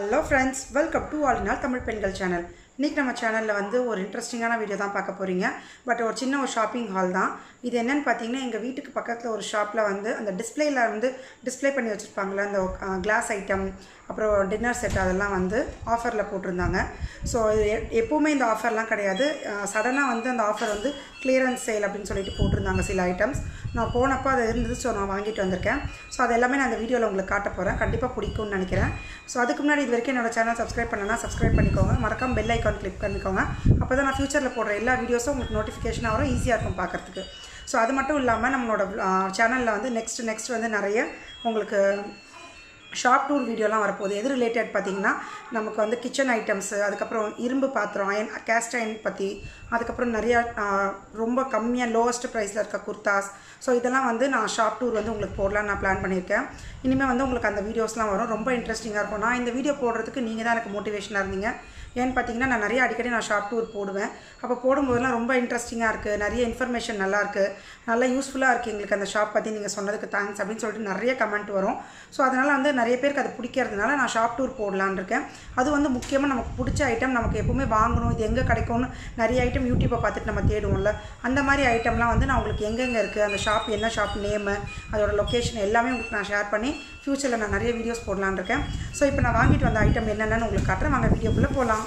hello friends welcome to all நாள் தமிழ் பெண்கள் channel இன்றைக்கி நம்ம சேனலில் வந்து ஒரு இன்ட்ரெஸ்டிங்கான வீடியோ தான் பார்க்க போகிறீங்க பட் ஒரு சின்ன ஒரு ஷாப்பிங் ஹால் தான் இது என்னென்னு பார்த்தீங்கன்னா எங்கள் வீட்டுக்கு பக்கத்தில் ஒரு ஷாப்பில் வந்து அந்த டிஸ்பிளேயில் வந்து டிஸ்ப்ளே பண்ணி வச்சுருப்பாங்களே அந்த கிளாஸ் ஐட்டம் அப்புறம் டின்னர் செட் அதெல்லாம் வந்து ஆஃபரில் போட்டிருந்தாங்க ஸோ இது எ- எப்போவுமே இந்த ஆஃபர்லாம் கிடையாது சடனாக வந்து அந்த ஆஃபர் வந்து கிளியரன்ஸ் சேல் அப்படின்னு சொல்லிட்டு போட்டிருந்தாங்க சில ஐட்டம்ஸ் நான் போனப்போ அது இருந்தது ஸோ நான் வாங்கிட்டு வந்திருக்கேன் ஸோ அது எல்லாமே நான் அந்த வீடியோவில் உங்களுக்கு காட்ட போகிறேன் கண்டிப்பாக பிடிக்கும்னு நினைக்கிறேன் ஸோ அதுக்கு முன்னாடி இது வரைக்கும் என்னோட சேனல் சப்ஸ்கிரைப் பண்ணனா சப்ஸ்கிரைப் பண்ணிக்கோங்க மறக்காம பெல் ஐக்கான் கிளிக் பண்ணிக்கோங்க அப்போ தான் நான் ஃபியூச்சரில் போடுற எல்லா வீடியோஸும் உங்களுக்கு நோட்டிஃபிகேஷன் வரும் ஈஸியாக இருக்கும் பார்க்கறதுக்கு ஸோ அது மட்டும் இல்லாமல் நம்மளோட சேனலில் வந்து நெக்ஸ்ட் நெக்ஸ்ட் வந்து நிறைய உங்களுக்கு ஷாப் டூர் வீடியோலாம் வரப்போகுது எது ரிலேட்டட் பார்த்தீங்கன்னா நமக்கு வந்து கிச்சன் ஐட்டம்ஸு அதுக்கப்புறம் இரும்பு பாத்திரம் அயன் கேஸ்ட் அயன் பற்றி அதுக்கப்புறம் நிறையா ஆ, ரொம்ப கம்மியாக லோவஸ்ட் ப்ரைஸில் இருக்க குர்தாஸ் ஸோ இதெல்லாம் வந்து நான் ஷாப் டூர் வந்து உங்களுக்கு போடலான்னு நான் பிளான் பண்ணியிருக்கேன் இனிமேல் வந்து உங்களுக்கு அந்த வீடியோஸ்லாம் வரும் ரொம்ப இன்ட்ரெஸ்டிங்காக இருக்கும் நான் இந்த வீடியோ போடுறதுக்கு நீங்கள் தான் எனக்கு மோட்டிவேஷனாக இருந்தீங்க ஏன்னு பார்த்தீங்கன்னா நான் நிறைய அடிக்கடி நான் ஷாப் டூர் போடுவேன் அப்போ போடும்போதெல்லாம் ரொம்ப இன்ட்ரெஸ்டிங்காக இருக்குது நிறைய இன்ஃபர்மேஷன் நல்லா இருக்குது நல்லா யூஸ்ஃபுல்லாக இருக்குது எங்களுக்கு அந்த ஷாப் பற்றி நீங்கள் சொன்னதுக்கு தேங்க்ஸ் அப்படின்னு சொல்லிட்டு நிறைய கமெண்ட் வரும் ஸோ அதனால் வந்து நிறைய பேருக்கு அது பிடிக்கிறதுனால நான் ஷாப் டூர் போடலான்னு இருக்கேன் அது வந்து முக்கியமாக நமக்கு பிடிச்ச ஐட்டம் நமக்கு எப்பவுமே வாங்கணும் இது எங்கே கிடைக்கும்னு நிறைய ஐட்டம் யூடியூப்பை பார்த்துட்டு நம்ம தேடுவோம்ல அந்த மாதிரி ஐட்டம்லாம் வந்து நான் உங்களுக்கு எங்கெங்கே இருக்குது அந்த ஷாப் என்ன ஷாப் நேமு அதோட லொக்கேஷன் எல்லாமே உங்களுக்கு நான் ஷேர் பண்ணி ஃப்யூச்சரில் நான் நிறைய வீடியோஸ் போடலான்னு இருக்கேன் ஸோ இப்போ நான் வாங்கிட்டு வந்த ஐட்டம் என்னென்னு உங்களுக்கு காட்டுறேன் வாங்க வீடியோக்குள்ளே போகலாம்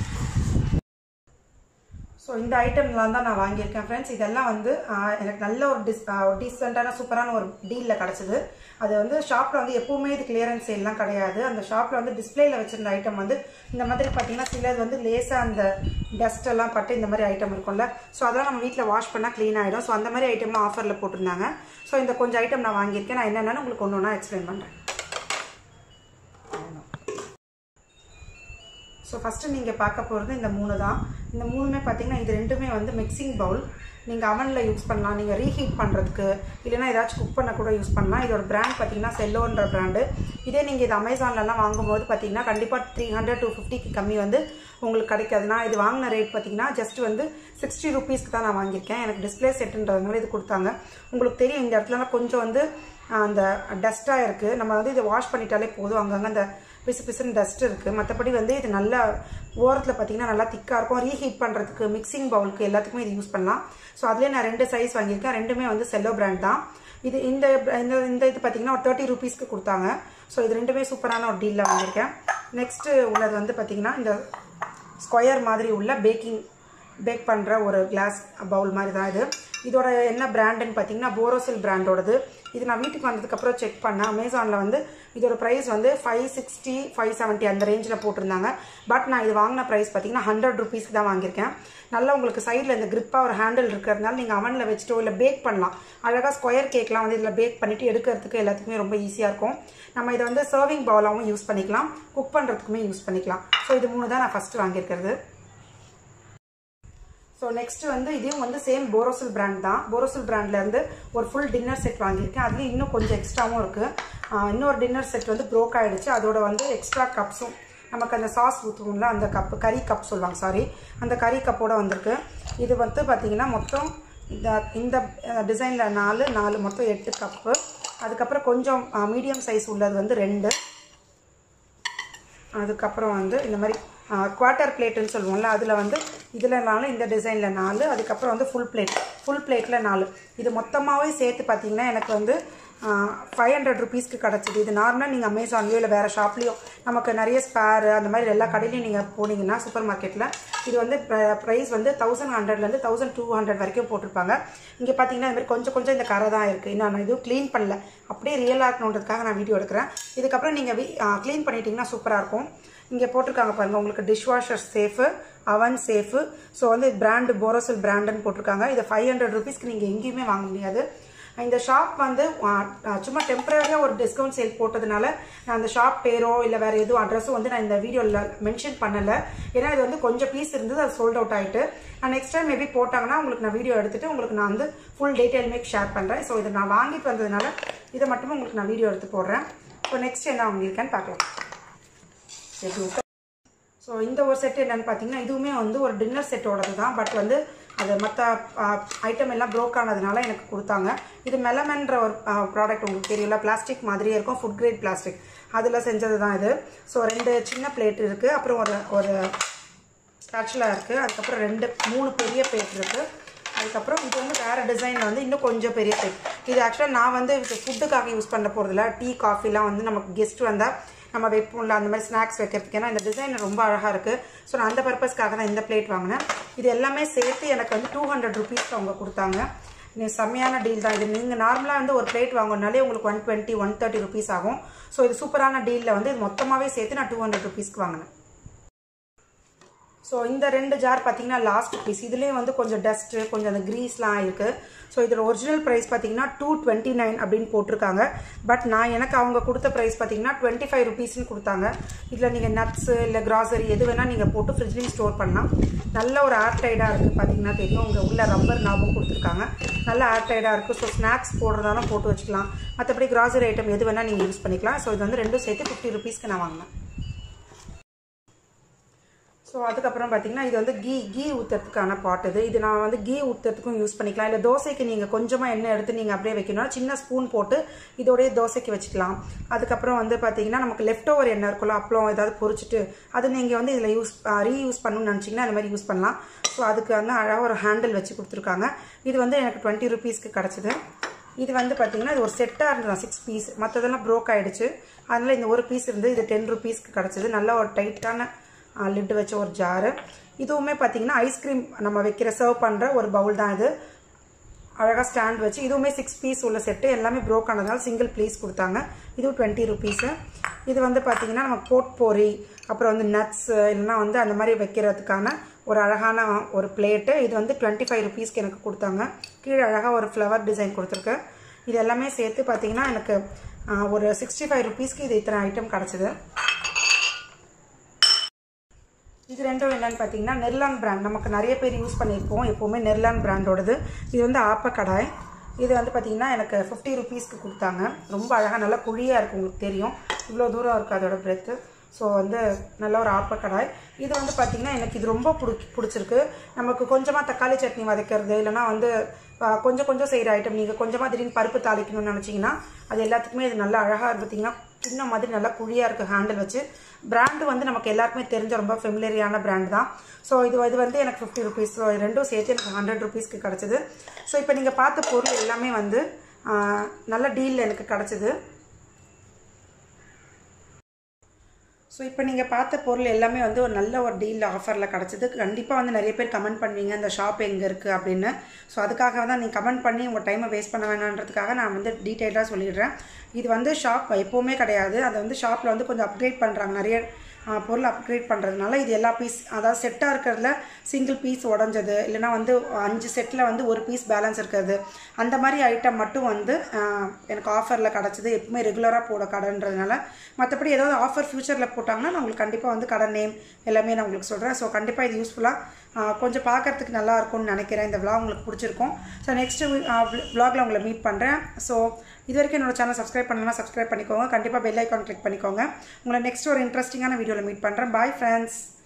ஸோ இந்த ஐட்டம்லாம் தான் நான் வாங்கியிருக்கேன் ஃப்ரெண்ட்ஸ் இதெல்லாம் வந்து ஆஹ், எனக்கு நல்ல ஒரு டிஸ் டீசெண்டான சூப்பரான ஒரு டீலில் கிடச்சிது அது வந்து ஷாப்பில் வந்து எப்போவுமே இது கிளியரன்ஸ் சேல்லாம் கிடையாது அந்த ஷாப்பில் வந்து டிஸ்பிளேல வச்சிருந்த ஐட்டம் வந்து இந்த மாதிரி பார்த்தீங்கன்னா சிலது வந்து லேசாக அந்த டஸ்ட் எல்லாம் பட்டு இந்த மாதிரி ஐட்டம் இருக்கும்ல ஸோ அதெல்லாம் நம்ம வீட்டில் வாஷ் பண்ணால் க்ளீன் ஆகிடும் ஸோ அந்த மாதிரி ஐட்டம்லாம் ஆஃபரில் போட்டிருந்தாங்க ஸோ இந்த கொஞ்சம் ஐட்டம் நான் வாங்கியிருக்கேன் நான் என்னென்னு உங்களுக்கு ஒன்று ஒன்றா எக்ஸ்பிளைன் பண்ணுறேன் ஸோ ஃபஸ்ட்டு நீங்கள் பார்க்க போகிறது இந்த மூணு தான் இந்த மூணுமே பார்த்தீங்கன்னா இது ரெண்டுமே வந்து மிக்சிங் பவுல் நீங்கள் அவனில் யூஸ் பண்ணலாம் நீங்கள் ரீஹீட் பண்ணுறதுக்கு இல்லைனா ஏதாச்சும் குக் பண்ண கூட யூஸ் பண்ணலாம் இதோட பிராண்ட் பார்த்தீங்கன்னா செல்லோன்ற பிராண்டு இதே நீங்கள் இது அமேசான்லலாம் வாங்கும்போது பார்த்தீங்கன்னா கண்டிப்பாக த்ரீ ஹண்ட்ரட் டூ ஃபிஃப்டிக்கு கம்மி வந்து உங்களுக்கு கிடைக்காது நான் இது வாங்கின ரேட் பார்த்தீங்கன்னா ஜஸ்ட் வந்து சிக்ஸ்டி ருபீஸ்க்கு தான் நான் வாங்கியிருக்கேன் எனக்கு டிஸ்பிளே செட்டுன்றதுனால இது கொடுத்தாங்க உங்களுக்கு தெரியும் இந்த இடத்துலலாம் கொஞ்சம் வந்து ஆஹ், அந்த டஸ்ட்டாக இருக்குது நம்ம வந்து இதை வாஷ் பண்ணிட்டாலே போதும் அங்கங்கே அந்த பிசு பிசுன்னு டஸ்ட் இருக்குது மற்றபடி வந்து இது நல்லா ஓரத்தில் பார்த்தீங்கன்னா நல்லா திக்காக இருக்கும் ரீஹீட் பண்ணுறதுக்கு மிக்சிங் பவுலுக்கு எல்லாத்துக்குமே இது யூஸ் பண்ணலாம் ஸோ அதுலேயே நான் ரெண்டு சைஸ் வாங்கியிருக்கேன் ரெண்டுமே வந்து செல்லோ பிராண்ட் தான் இது இந்த இந்த இந்த இது பார்த்தீங்கன்னா ஒரு தேர்ட்டி ருபீஸ்க்கு கொடுத்தாங்க ஸோ இது ரெண்டுமே சூப்பரான ஒரு டீலில் வாங்கியிருக்கேன் நெக்ஸ்ட்டு உள்ளது வந்து பார்த்தீங்கன்னா இந்த ஸ்கொயர் மாதிரி உள்ள பேக்கிங் பேக் பண்ணுற ஒரு கிளாஸ் பவுல் மாதிரி தான் இது இதோட என்ன பிராண்டுன்னு பார்த்தீங்கன்னா போரோசில் பிராண்டோடது இது நான் வீட்டுக்கு வந்ததுக்கப்புறம் செக் பண்ணேன் அமேசானில் வந்து இதோட ப்ரைஸ் வந்து ஃபைவ் சிக்ஸ்டி ஃபைவ் செவன்ட்டி அந்த ரேஞ்சில் போட்டிருந்தாங்க பட் நான் இது வாங்கின ப்ரைஸ் பார்த்தீங்கன்னா ஹண்ட்ரட் ருபீஸ்க்கு தான் வாங்கியிருக்கேன் நல்லா உங்களுக்கு சைடில் இந்த grip-ஆ ஒரு ஹேண்டில் இருக்கிறதுனால நீங்கள் அவனில் வச்சுட்டோ இல்லை பேக் பண்ணலாம் அழகாக ஸ்கொயர் கேக்லாம் வந்து இதில் பேக் பண்ணிவிட்டு எடுக்கிறதுக்கு எல்லாத்துக்குமே ரொம்ப ஈஸியாக இருக்கும் நம்ம இதை வந்து சர்விங் பவுலாகவும் யூஸ் பண்ணிக்கலாம் குக் பண்ணுறதுக்குமே யூஸ் பண்ணிக்கலாம் ஸோ இது மூணு தான் நான் ஃபஸ்ட்டு வாங்கியிருக்கிறது ஸோ நெக்ஸ்ட் வந்து இதையும் வந்து சேம் போரோசில் பிராண்ட் தான் போரோசில் பிராண்ட்ல இருந்து ஒரு ஃபுல் டின்னர் செட் வாங்கியிருக்கேன் அதுலேயும் இன்னும் கொஞ்சம் எக்ஸ்ட்ராவும் இருக்குது இன்னொரு டின்னர் செட் வந்து ப்ரோக் ஆயிடுச்சு அதோட வந்து எக்ஸ்ட்ரா கப்ஸும் நமக்கு அந்த சாஸ் ஊற்றுவோம்ல அந்த கப் கறி கப் சொல்லுவாங்க சாரி அந்த கறி கப்போட வந்திருக்கு இது வந்து பார்த்தீங்கன்னா மொத்தம் இந்த இந்த டிசைனில் நாலு நாலு மொத்தம் எட்டு கப்பு அதுக்கப்புறம் கொஞ்சம் மீடியம் சைஸ் உள்ளது வந்து ரெண்டு அதுக்கப்புறம் வந்து இந்த மாதிரி குவார்ட்டர் பிளேட்டுன்னு சொல்லுவோம்ல அதில் வந்து இதில் நாலு இந்த டிசைனில் நாலு அதுக்கப்புறம் வந்து ஃபுல் பிளேட் ஃபுல் பிளேட்டில் நாலு இது மொத்தமாகவே சேர்த்து பார்த்தீங்கன்னா எனக்கு வந்து ஃபைவ் ஹண்ட்ரட் ருபீஸ்க்கு கிடச்சிது இது நார்மலாக நீங்கள் அமேசான்லேயோ இல்லை வேறு ஷாப்லேயோ நமக்கு நிறைய ஸ்பேர் அந்த மாதிரி எல்லா கடையிலையும் நீங்கள் போனீங்கன்னா சூப்பர் மார்க்கெட்டில் இது வந்து ப்ரைஸ் வந்து தௌசண்ட் ஹண்ட்ரட்லேருந்து தௌசண்ட் டூ ஹண்ட்ரட் வரைக்கும் போட்டிருப்பாங்க இங்கே பார்த்தீங்கன்னா இந்த மாதிரி கொஞ்சம் கொஞ்சம் இந்த கரை தான் இருக்குது இன்னும் நான் எதுவும் க்ளீன் பண்ணல அப்படியே ரியலாக இருக்கணுன்றதுக்காக நான் வீடியோ எடுக்கிறேன் இதுக்கப்புறம் நீங்கள் க்ளீன் பண்ணிட்டீங்கன்னா சூப்பராக இருக்கும் இங்கே போட்டிருக்காங்க பாருங்கள் உங்களுக்கு dishwasher safe oven safe so வந்து பிராண்டு போரோசில் பிராண்டுன்னு போட்டிருக்காங்க இதை ஃபைவ் ஹண்ட்ரட் ருபீஸ்க்கு நீங்கள் எங்கேயுமே வாங்க முடியாது இந்த ஷாப் வந்து ஆ, ஆ, சும்மா டெம்பரரியாக ஒரு டிஸ்கவுண்ட் சேல் போட்டதுனால நான் அந்த ஷாப் பேரோ இல்லை வேறு எதுவும் அட்ரஸும் வந்து நான் இந்த வீடியோவில் மென்ஷன் பண்ணலை ஏன்னா இது வந்து கொஞ்சம் பீஸ் இருந்தது அது சோல்ட் அவுட் ஆகிட்டு நான் நெக்ஸ்ட் டைம் மேபி போட்டாங்கன்னா உங்களுக்கு நான் வீடியோ எடுத்துட்டு உங்களுக்கு நான் வந்து ஃபுல் டீட்டெயில் மேக் ஷேர் பண்ணுறேன் ஸோ இதை நான் வாங்கிட்டு வந்ததுனால இதை மட்டும் உங்களுக்கு நான் வீடியோ எடுத்து போடுறேன் ஸோ நெக்ஸ்ட் என்ன வாங்கியிருக்கேன்னு பார்க்கலாம் சரி ஸோ இந்த ஒரு செட் என்னன்னு பார்த்தீங்கன்னா இதுவுமே வந்து ஒரு டின்னர் செட்டோடது தான் பட் வந்து அது மற்ற ஐட்டம் எல்லாம் ப்ரோக் ஆனதுனால எனக்கு கொடுத்தாங்க இது மெலமன்ற ஒரு ப்ராடக்ட் உங்களுக்கு தெரியல பிளாஸ்டிக் மாதிரியே இருக்கும் ஃபுட் கிரேட் பிளாஸ்டிக் அதில் செஞ்சது தான் இது ஸோ ரெண்டு சின்ன பிளேட் இருக்குது அப்புறம் ஒரு ஒரு ஸ்பேச்சுலா இருக்குது அதுக்கப்புறம் ரெண்டு மூணு பெரிய பிளேட் இருக்குது அதுக்கப்புறம் இது வந்து வேறு டிசைனில் வந்து இன்னும் கொஞ்சம் பெரிய பிளேட் இது ஆக்சுவலாக நான் வந்து இது ஃபுட்டுக்காக யூஸ் பண்ண போகிறதில்ல டீ காஃபிலாம் வந்து நமக்கு கெஸ்ட் வந்தால் நம்ம வைப்போம்ல அந்த மாதிரி ஸ்நாக்ஸ் வைக்கிறதுக்கு ஏன்னா இந்த டிசைன் ரொம்ப அழகாக இருக்குது ஸோ நான் அந்த பர்பஸ்க்காக தான் இந்த பிளேட் வாங்கினேன் இது எல்லாமே சேர்த்து எனக்கு வந்து டூ ஹண்ட்ரட் ருபீஸ்க்கு அவங்க கொடுத்தாங்க இது செம்மையான டீல் தான் இது நீங்கள் நார்மலாக வந்து ஒரு பிளேட் வாங்கினாலே உங்களுக்கு one twenty one thirty rupees ஆகும் ஸோ இது சூப்பரான டீலில் வந்து இது மொத்தமாகவே சேர்த்து நான் டூ ஹண்ட்ரட் ருபீஸ்க்கு வாங்கினேன் ஸோ இந்த ரெண்டு ஜார் பார்த்தீங்கன்னா லாஸ்ட் பீஸ் இதுலேயும் வந்து கொஞ்சம் டஸ்ட்டு கொஞ்சம் அந்த க்ரீஸ்லாம் இருக்குது ஸோ இதோட ஒரிஜினல் ப்ரைஸ் பார்த்தீங்கன்னா டூ டுவெண்ட்டி நைன் அப்படின்னு போட்டிருக்காங்க பட் நான் எனக்கு அவங்க கொடுத்த ப்ரைஸ் பார்த்தீங்கன்னா டுவெண்ட்டி ஃபைவ் ருபீஸ்னு கொடுத்தாங்க இதில் நீங்கள் நட்ஸு இல்லை கிராசரி எது வேணால் நீங்கள் போட்டு ஃப்ரிட்ஜ்லேயும் ஸ்டோர் பண்ணலாம் நல்ல ஒரு ஏர்டைடாக இருக்குது பார்த்தீங்கன்னா தெரியும் உங்கள் உள்ள ரப்பர் ஞாபகம் கொடுத்துருக்காங்க நல்ல ஏர்டைடாக இருக்குது ஸோ ஸ்நாக்ஸ் போடுறதாலும் போட்டு வச்சுக்கலாம் மற்றபடி கிராசரி ஐட்டம் எது வேணால் நீங்கள் யூஸ் பண்ணிக்கலாம் ஸோ இது வந்து ரெண்டும் சேர்த்து ஃபிஃப்டி ருபீஸ்க்கு நான் வாங்கினேன் ஸோ அதுக்கப்புறம் பார்த்தீங்கன்னா இது வந்து கீ கீ ஊற்றுறதுக்கான பாட் இது இது நான் வந்து கீ ஊற்றுறதுக்கும் யூஸ் பண்ணிக்கலாம் இல்லை தோசைக்கு நீங்கள் கொஞ்சமாக எண்ணெய் எடுத்து நீங்கள் அப்படியே வைக்கணும்னா சின்ன ஸ்பூன் போட்டு இதோடய தோசைக்கு வச்சுக்கலாம் அதுக்கப்புறம் வந்து பார்த்தீங்கன்னா நமக்கு லெஃப்ட் ஓவர் எண்ணெய் இருக்கும்ல அப்பளம் ஏதாவது பொரிச்சிட்டு அது நீங்கள் வந்து இதில் யூஸ் ரீயூஸ் பண்ணணும்னு நினச்சிங்கன்னா அந்த மாதிரி யூஸ் பண்ணலாம் ஸோ அதுக்கு வந்து அழகாக ஒரு ஹேண்டில் வச்சு கொடுத்துருக்காங்க இது வந்து எனக்கு டுவெண்ட்டி ருபீஸ்க்கு கிடச்சிது இது வந்து பார்த்தீங்கன்னா இது ஒரு செட்டாக இருந்தது சிக்ஸ் பீஸ் மற்றதெல்லாம் ப்ரோக் ஆகிடுச்சு அதனால் இந்த ஒரு பீஸ் இருந்து இது டென் ருபீஸ்க்கு கிடச்சிது நல்ல ஒரு டைட்டான லிட்டு வச்ச ஒரு ஜாரு இதுவுமே பார்த்தீங்கன்னா ஐஸ்கிரீம் நம்ம வைக்கிற சர்வ் பண்ணுற ஒரு பவுல் தான் இது அழகாக ஸ்டாண்ட் வச்சு இதுவுமே சிக்ஸ் பீஸ் உள்ள செட்டு எல்லாமே ப்ரோக் ஆனதுனால சிங்கிள் பீஸ் கொடுத்தாங்க இதுவும் டுவெண்ட்டி ருபீஸு இது வந்து பார்த்தீங்கன்னா நம்ம போட் போரி அப்புறம் வந்து நட்ஸ் இல்லைன்னா வந்து அந்த மாதிரி வைக்கிறதுக்கான ஒரு அழகான ஒரு பிளேட்டு இது வந்து டுவெண்ட்டி ஃபைவ் ருபீஸ்க்கு எனக்கு கொடுத்தாங்க கீழே அழகாக ஒரு ஃப்ளவர் டிசைன் கொடுத்துருக்கு இது எல்லாமே சேர்த்து பார்த்தீங்கன்னா எனக்கு ஒரு சிக்ஸ்டி ஃபைவ் ருபீஸ்க்கு இது இத்தனை ஐட்டம் கிடச்சிது இது ரெண்டும் என்னன்னு பார்த்தீங்கன்னா நெர்லான் பிராண்ட் நமக்கு நிறைய பேர் யூஸ் பண்ணியிருப்போம் எப்போவுமே நெர்லான் பிராண்டோடது இது வந்து ஆப்ப கடாய் இது வந்து பார்த்தீங்கன்னா எனக்கு ஃபிஃப்டி ருபீஸ்க்கு கொடுத்தாங்க ரொம்ப அழகாக நல்லா குழியாக இருக்குது உங்களுக்கு தெரியும் இவ்வளோ தூரம் இருக்குது அதோட பிரெத்து ஸோ வந்து நல்ல ஒரு ஆப்ப கடாய் இது வந்து பார்த்திங்கன்னா எனக்கு இது ரொம்ப பிடி பிடிச்சிருக்கு நமக்கு கொஞ்சமாக தக்காளி சட்னி வதக்கிறது இல்லைனா வந்து கொஞ்சம் கொஞ்சம் செய்கிற ஐட்டம் நீங்கள் கொஞ்சமாக திடீர்னு பருப்பு தாளிக்கணும்னு நினச்சிங்கன்னா அது எல்லாத்துக்குமே இது நல்லா அழகாக பார்த்தீங்கன்னா சின்ன மாதிரி நல்லா குழியாக இருக்குது ஹேண்டில் வச்சு பிராண்டு வந்து நமக்கு எல்லாருக்குமே தெரிஞ்ச ரொம்ப ஃபெமிலியரியான பிராண்ட் தான் ஸோ இது இது வந்து எனக்கு ஃபிஃப்டி ருபீஸ் ஸோ ரெண்டும் சேர்த்து எனக்கு ஹண்ட்ரட் ருபீஸ்க்கு கிடச்சிது ஸோ இப்போ நீங்கள் பார்த்த பொருள் எல்லாமே வந்து நல்ல டீலில் எனக்கு கிடச்சிது ஸோ இப்போ நீங்கள் பார்த்த பொருள் எல்லாமே வந்து ஒரு நல்ல ஒரு டீல் ஆஃபரில் கிடச்சிது கண்டிப்பாக வந்து நிறைய பேர் கமெண்ட் பண்ணுவீங்க இந்த ஷாப் எங்கே இருக்குது அப்படின்னு ஸோ அதுக்காக தான் நீங்கள் கமெண்ட் பண்ணி உங்கள் டைமை வேஸ்ட் பண்ண வேணான்றதுக்காக நான் வந்து டீட்டெயிலாக சொல்லிடுறேன் இது வந்து ஷாப் எப்போவுமே கிடையாது அதை வந்து ஷாப்பில் வந்து கொஞ்சம் அப்கிரேட் பண்ணுறாங்க நிறைய பொருள் அப்கிரேட் பண்ணுறதுனால இது எல்லா பீஸ் அதாவது செட்டாக இருக்கிறதுல சிங்கிள் பீஸ் உடஞ்சது இல்லைனா வந்து அஞ்சு செட்டில் வந்து ஒரு பீஸ் பேலன்ஸ் இருக்கிறது அந்த மாதிரி ஐட்டம் மட்டும் வந்து எனக்கு ஆஃபரில் கிடச்சிது எப்பவுமே ரெகுலராக போட கடைன்றதுனால மற்றபடி ஏதாவது ஆஃபர் ஃப்யூச்சரில் போட்டாங்கன்னா நான் உங்களுக்கு கண்டிப்பாக வந்து கடை நேம் எல்லாமே நான் உங்களுக்கு சொல்கிறேன் ஸோ கண்டிப்பாக இது யூஸ்ஃபுல்லாக கொஞ்சம் பார்க்குறதுக்கு நல்லா இருக்கும்னு நினைக்கிறேன் இந்த விளாக் உங்களுக்கு பிடிச்சிருக்கும் ஸோ நெக்ஸ்ட்டு விளாகில் உங்களை மீட் பண்ணுறேன் ஸோ இது வரைக்கும் என்னோட சேனல் சப்ஸ்கிரைப் பண்ணலாம் சப்ஸ்கிரைப் பண்ணிக்கோங்க கண்டிப்பாக பெல் ஐக்கான் கிளிக் பண்ணிக்கோங்க உங்களை நெக்ஸ்ட் ஒரு இன்ட்ரெஸ்டிங்கான வீடியோவில் மீட் பண்ணுறேன் பாய் ஃப்ரெண்ட்ஸ்